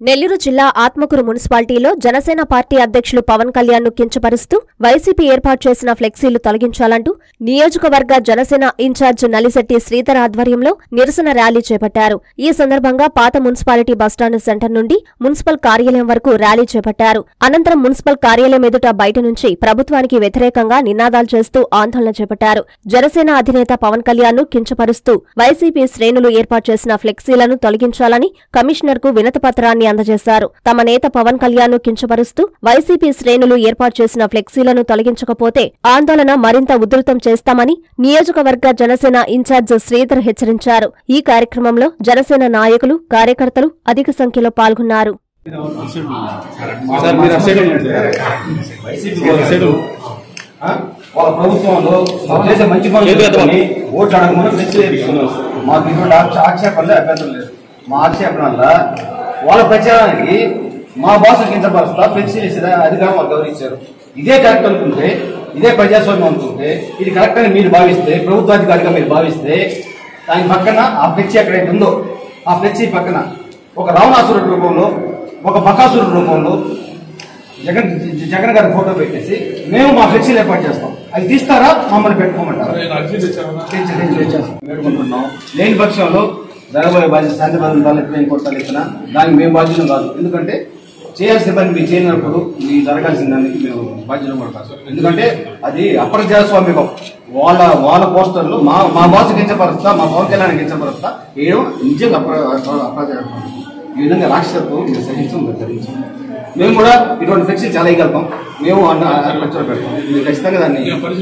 నెల్లూరు జిల్లా ఆత్మకూరు మున్సిపాలిటీలో జనసేన పార్టీ అధ్యక్షులు పవన్ కళ్యాణ్ ను కించపరుస్తూ వైసీపీ ఏర్పాటు చేసిన ఫ్లెక్సీలు తొలగించాలంటూ నియోజకవర్గ జనసేన ఇన్ఛార్జ్ నలిశెట్టి శ్రీధర్ ఆధ్వర్యంలో నిరసన ర్యాలీ చేపట్టారు ఈ సందర్భంగా పాత మున్సిపాలిటీ బస్టాండ్ సెంటర్ నుండి మున్సిపల్ కార్యాలయం వరకు ర్యాలీ చేపట్టారు అనంతరం మున్సిపల్ కార్యాలయం ఎదుట బయట నుంచి ప్రభుత్వానికి వ్యతిరేకంగా నినాదాలు చేస్తూ ఆందోళన చేపట్టారు జనసేన అధినేత పవన్ కళ్యాణ్ ను కించపరుస్తూ వైసీపీ శ్రేణులు ఏర్పాటు చేసిన ఫ్లెక్సీలను తొలగించాలని కమిషనర్ కు వినతిపత్రాన్ని అందజేశారు తమ నేత పవన్ కళ్యాణ్ ను కించపరుస్తూ వైసీపీ శ్రేణులు ఏర్పాటు చేసిన ఫ్లెక్సీలను తొలగించకపోతే ఆందోళన మరింత ఉధృతం చేస్తామని నియోజకవర్గ జనసేన ఇన్ఛార్జ్ శ్రీధర్ హెచ్చరించారు ఈ కార్యక్రమంలో జనసేన నాయకులు కార్యకర్తలు అధిక సంఖ్యలో పాల్గొన్నారు సార్ మీరు అటు సైడ్ ఉండండి సార్. అటు సైడ్ ఉండండి. ఆ? వాళ్ళ ప్రభుత్వంలో వాళ్ళు చేసే మంచి పనులు ఏది అర్థం? చేసుకొని ఓట్లు అడగమని తెచ్చేది మాకు ఇటువంటి ఆక్ష- ఆక్షేపణలు అభ్యంతరం లేదు మా ఆక్షేపణ వల్ల వాళ్ళ ప్రచారానికి మా భాష కించపరుస్తా ఫ్లెక్సీలు ఇచ్చిన అధికారం వాళ్ళు గౌరవించారు ఇదే కరెక్ట్ అనుకుంటే ఇదే ప్రజాస్వామ్యం అనుకుంటే ఇది కరెక్ట్ అని మీరు భావిస్తే ప్రభుత్వాధికారిగా మీరు భావిస్తే దాని పక్కన ఆ ఫ్లెక్సీ ఎక్కడైతే ఉందో ఆ ఫ్లెక్సీ పక్కన ఒక రావణాసురుడి రూపంలో ఒక బకాసురుడి రూపంలో జగన్ జ- జగన్ గారి ఫోటో పెట్టేసి మేము మా ఫ్లెక్సీలు ఏర్పాటు చేస్తాం అది తీస్తారా మమ్మల్ని పెట్టుకోమంటారా తెచ్చి- తెచ్చి తెచ్చేస్తాం. వేడుకుంటున్నాం లేని పక్షంలో జరగబోయే బాధ్యత శాంతి భద్రతలు ఎప్పుడైనా కొట్టాలి ఇచ్చినా దానికి మేము బాధ్యత కాదు ఎందుకంటే చేయాల్సిన పని మీరు చేయనప్పుడు మీ జరగాల్సిన దానికి మేము బాధ్యత పడతాం ఎందుకంటే అది అప్రజాస్వామ్యం వాళ్ళ వాళ్ళ పోస్టర్లు మా మా బాస్ కించపరుస్తా మా పవన్ కళ్యాణ్ కించపరుస్తా వేయడం నిజంగా అప్ర అప్రజాస్వామ్యం ఈ విధంగా రాక్షసత్వం మీరు సహించం మీరు ధరించం మేము కూడా ఇటువంటి ఫ్లెక్సీ చాలా ఇవ్వగలుగుతాం మేము అన్న లక్షలు పెడతాం మీరు ఖచ్చితంగా దాన్ని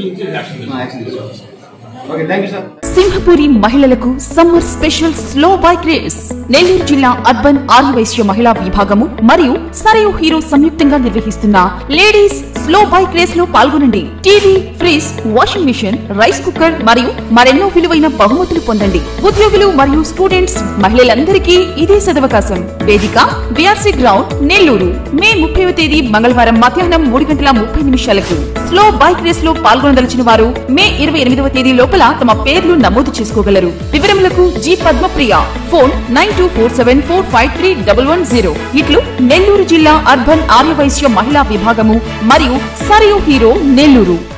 ఆ, యాక్షన్ తీసుకోవాలి okay thank you sir Simhapuri మహిళలకు summer special slow bike race Nellore జిల్లా అర్బన్ ఆర్యవైశ్య మహిళా విభాగము మరియు సరయు హీరో సంయుక్తంగా నిర్వహిస్తున్న లేడీస్ స్లో బైక్ రేస్ లో పాల్గొనండి TV fridge washing machine rice cooker మరియు మరెన్నో విలువైన బహుమతులు పొందండి ఉద్యోగులు మరియు స్టూడెంట్స్ మహిళలందరికీ ఇదే సదవకాశం వేదిక బిఆర్సీ గ్రౌండ్ నెల్లూరు మే ముప్పైవ తేదీ మంగళవారం మధ్యాహ్నం మూడు గంటల ముప్పై నిమిషాలకు స్లో బైక్ రేస్ లో పాల్గొనదలిచిన వారు మే ఇరవై ఎనిమిదవ తేదీ లోపల తమ పేర్లు నమోదు చేసుకోగలరు వివరములకు G Padmapriya phone nine two four seven four five three double one zero ఇట్లు నెల్లూరు జిల్లా అర్బన్ ఆర్యవైశ్య మహిళా విభాగము మరియు సరియు హీరో నెల్లూరు